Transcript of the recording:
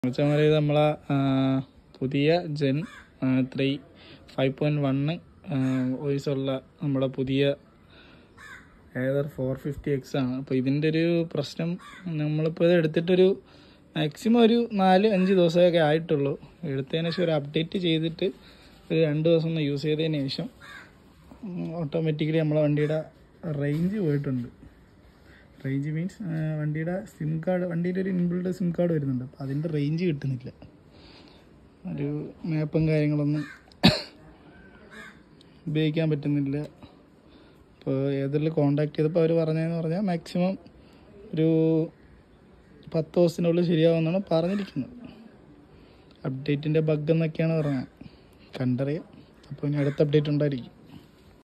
വെച്ചാൽ നമ്മളെ ആ, പുതിയ gen three five point one വോയിസുള്ള നമ്മുടെ പുതിയ ഏതർ ഫോർ ഫിഫ്റ്റി എക്സ് ആണ് അപ്പോൾ ഇതിൻ്റെ ഒരു പ്രശ്നം നമ്മളിപ്പോൾ ഇത് എടുത്തിട്ടൊരു മാക്സിമം ഒരു നാല് അഞ്ച് ദിവസമൊക്കെ ആയിട്ടുള്ളൂ എടുത്തതിന് ശേഷം ഒരു അപ്ഡേറ്റ് ചെയ്തിട്ട് ഒരു രണ്ട് ദിവസം ഒന്ന് യൂസ് ചെയ്തതിന് ശേഷം ഓട്ടോമാറ്റിക്കലി നമ്മളെ വണ്ടിയുടെ റേഞ്ച് പോയിട്ടുണ്ട് റേഞ്ച് മീൻസ് വണ്ടിയുടെ സിം കാർഡ് വണ്ടിയുടെ ഒരു ഇൻബിൾഡ് സിം കാർഡ് വരുന്നുണ്ട് അപ്പോൾ അതിൻ്റെ റേഞ്ച് കിട്ടുന്നില്ല ഒരു മാപ്പും കാര്യങ്ങളൊന്നും ഉപയോഗിക്കാൻ പറ്റുന്നില്ല ഇപ്പോൾ ഏതെങ്കിലും കോണ്ടാക്ട് ചെയ്തപ്പോൾ അവർ പറഞ്ഞതെന്ന് പറഞ്ഞാൽ മാക്സിമം ഒരു പത്ത് ദിവസത്തിനുള്ളിൽ ശരിയാവുമെന്നാണ് പറഞ്ഞിരിക്കുന്നത് അപ്ഡേറ്റിൻ്റെ ബഗ് എന്നൊക്കെയാണ് പറഞ്ഞത് കണ്ടറിയാം അപ്പോൾ ഇനി അടുത്ത അപ്ഡേറ്റ് ഉണ്ടായിരിക്കും